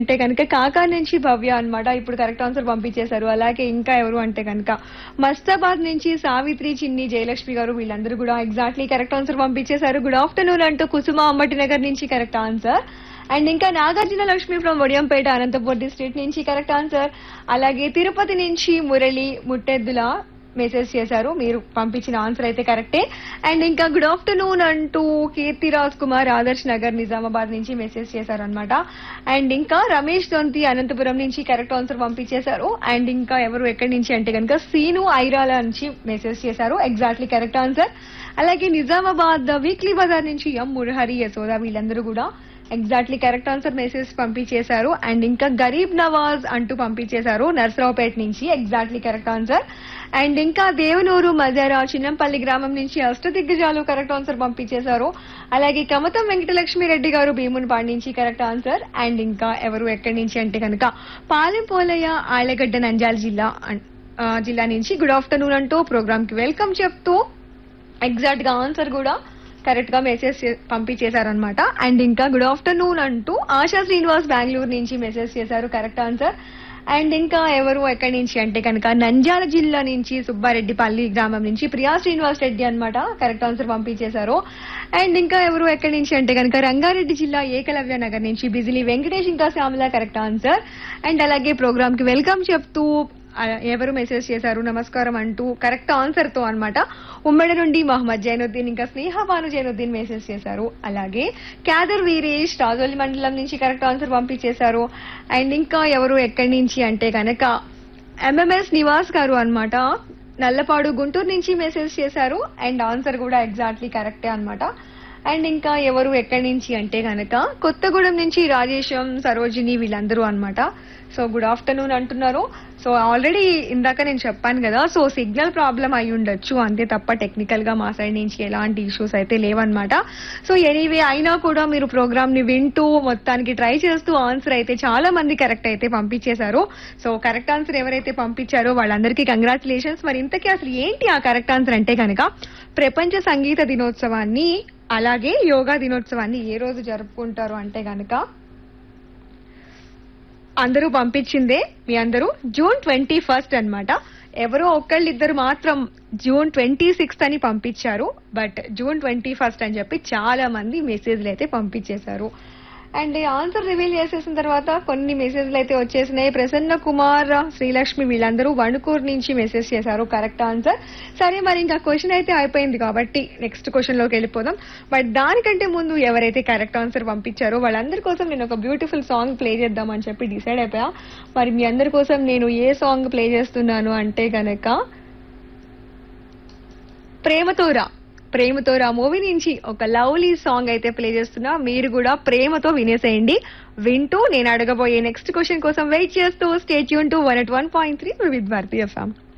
అంటే కనుక కాకా నుంచి భవ్య అన్నమాట ఇప్పుడు కరెక్ట్ ఆన్సర్ పంపించేశారు అలాగే ఇంకా ఎవరు అంటే కనుక మస్తాబాద్ నుంచి సావిత్రి చిన్ని జయలక్ష్మి గారు వీళ్ళందరూ కూడా ఎగ్జాక్ట్లీ కరెక్ట్ ఆన్సర్ పంపించేశారు గుడ్ ఆఫ్టర్నూన్ అంటూ కుసుమ అంబటి నగర్ నుంచి కరెక్ట్ ఆన్సర్ అండ్ ఇంకా నాగార్జున లక్ష్మి ఫ్రమ్ వడియంపేట అనంతపూర్ డిస్ట్రిక్ట్ నుంచి కరెక్ట్ ఆన్సర్ అలాగే తిరుపతి నుంచి మురళి ముట్టెద్దుల మెసేజ్ చేశారు మీరు పంపించిన ఆన్సర్ అయితే కరెక్టే అండ్ ఇంకా గుడ్ ఆఫ్టర్నూన్ అంటూ కీర్తిరాజ్ కుమార్ ఆదర్శ్ నగర్ నిజామాబాద్ నుంచి మెసేజ్ చేశారు అనమాట అండ్ ఇంకా రమేష్ దొంతి అనంతపురం నుంచి కరెక్ట్ ఆన్సర్ పంపించేశారు అండ్ ఇంకా ఎవరు ఎక్కడి నుంచి అంటే కనుక సీను ఐరాల నుంచి మెసేజ్ చేశారు ఎగ్జాక్ట్లీ కరెక్ట్ ఆన్సర్ అలాగే నిజామాబాద్ వీక్లీ బజార్ నుంచి ఎం మురహరి యశోద వీళ్ళందరూ కూడా ఎగ్జాక్ట్లీ కరెక్ట్ ఆన్సర్ మెసేజ్ పంపించేశారు అండ్ ఇంకా గరీబ్ నవాజ్ అంటూ పంపించేశారు నర్సరావుపేట నుంచి ఎగ్జాక్ట్లీ కరెక్ట్ ఆన్సర్ అండ్ ఇంకా దేవనూరు మజారా చిన్నంపల్లి గ్రామం నుంచి అష్టదిగ్గజాలు కరెక్ట్ ఆన్సర్ పంపించేశారు అలాగే కమతం వెంకటలక్ష్మి రెడ్డి గారు భీమునిపాడు నుంచి కరెక్ట్ ఆన్సర్ అండ్ ఇంకా ఎవరు ఎక్కడి నుంచి అంటే కనుక పాలెంపోలయ్య ఆలగడ్డ నంజాల జిల్లా అన్- ఆ, జిల్లా నుంచి గుడ్ ఆఫ్టర్నూన్ అంటూ ప్రోగ్రామ్ కి వెల్కమ్ చెప్తూ ఎగ్జాక్ట్ గా ఆన్సర్ కూడా కరెక్ట్ గా మెసేజ్ పంపించేశారనమాట అండ్ ఇంకా గుడ్ ఆఫ్టర్నూన్ అంటూ ఆశా శ్రీనివాస్ బెంగళూరు నుంచి మెసేజ్ చేశారు కరెక్ట్ ఆన్సర్ అండ్ ఇంకా ఎవరు ఎక్కడి నుంచి అంటే కనుక నంద్యాల జిల్లా నుంచి సుబ్బారెడ్డిపల్లి గ్రామం నుంచి ప్రియా శ్రీనివాస్ రెడ్డి అన్నమాట కరెక్ట్ ఆన్సర్ పంపించేశారు అండ్ ఇంకా ఎవరు ఎక్కడి నుంచి అంటే కనుక రంగారెడ్డి జిల్లా ఏకలవ్య నగర్ నుంచి బిజిలీ వెంకటేష్ ఇంకా శ్యామల కరెక్ట్ ఆన్సర్ అండ్ అలాగే ప్రోగ్రామ్ కి వెల్కమ్ చెప్తూ ఆ, ఎవరు మెసేజ్ చేశారు నమస్కారం అంటూ కరెక్ట్ ఆన్సర్ తో అన్నమాట ఉమ్మడి నుండి మహమ్మద్ జైనుద్దీన్ ఇంకా స్నేహ భాను జైనుద్దీన్ మెసేజ్ చేశారు అలాగే క్యాదర్ వీరేష్ రాజోలి మండలం నుంచి కరెక్ట్ ఆన్సర్ పంపించేశారు అండ్ ఇంకా ఎవరు ఎక్కడి నుంచి అంటే కనుక ఎంఎంఎస్ నివాస్ గారు అన్నమాట నల్లపాడు గుంటూరు నుంచి మెసేజ్ చేశారు అండ్ ఆన్సర్ కూడా ఎగ్జాక్ట్లీ కరెక్టే అన్నమాట అండ్ ఇంకా ఎవరు ఎక్కడి నుంచి అంటే కనుక కొత్తగూడెం నుంచి రాజేశం సరోజిని వీళ్ళందరూ అన్నమాట సో గుడ్ ఆఫ్టర్నూన్ అంటున్నారు సో ఆల్రెడీ ఇందాక నేను చెప్పాను కదా సో సిగ్నల్ ప్రాబ్లం అయి ఉండొచ్చు అంతే తప్ప టెక్నికల్ గా మా సైడ్ నుంచి ఎలాంటి ఇష్యూస్ అయితే లేవన్నమాట సో ఎనీవే అయినా కూడా మీరు ప్రోగ్రామ్ ని వింటూ మొత్తానికి ట్రై చేస్తూ ఆన్సర్ అయితే చాలా మంది కరెక్ట్ అయితే పంపించేశారు సో కరెక్ట్ ఆన్సర్ ఎవరైతే పంపించారో వాళ్ళందరికీ కంగ్రాచులేషన్స్ మరి ఇంతకీ అసలు ఏంటి ఆ కరెక్ట్ ఆన్సర్ అంటే కనుక ప్రపంచ సంగీత దినోత్సవాన్ని అలాగే యోగా దినోత్సవాన్ని ఏ రోజు జరుపుకుంటారు అంటే గనక అందరూ పంపించిందే మీ అందరూ జూన్ ట్వంటీ ఫస్ట్ అనమాట ఎవరో ఒకళ్ళిద్దరు మాత్రం జూన్ ట్వంటీ సిక్స్త్ అని పంపించారు బట్ జూన్ ట్వంటీ ఫస్ట్ అని చెప్పి చాలా మంది మెసేజ్లు అయితే పంపించేశారు అండ్ ఆన్సర్ రివీల్ చేసేసిన తర్వాత కొన్ని మెసేజ్లు అయితే వచ్చేసినాయి ప్రసన్న కుమార్ శ్రీలక్ష్మి వీళ్ళందరూ వణుకూరు నుంచి మెసేజ్ చేశారు కరెక్ట్ ఆన్సర్ సరే మరి ఇంకా క్వశ్చన్ అయితే అయిపోయింది కాబట్టి నెక్స్ట్ క్వశ్చన్ లోకి వెళ్ళిపోదాం బట్ దానికంటే ముందు ఎవరైతే కరెక్ట్ ఆన్సర్ పంపించారో వాళ్ళందరి కోసం నేను ఒక బ్యూటిఫుల్ సాంగ్ ప్లే చేద్దామని చెప్పి డిసైడ్ అయిపోయా మరి మీ అందరి కోసం నేను ఏ సాంగ్ ప్లే చేస్తున్నాను అంటే గనక ప్రేమతోరా ప్రేమతోరా మూవీ నుంచి ఒక లవ్లీ సాంగ్ అయితే ప్లే చేస్తున్నా మీరు కూడా ప్రేమతో వినేసేయండి వింటూ నేను అడగబోయే నెక్స్ట్ క్వశ్చన్ కోసం వెయిట్ చేస్తూ స్టేట్ యూన్ to one at one point three with Bharatiya FM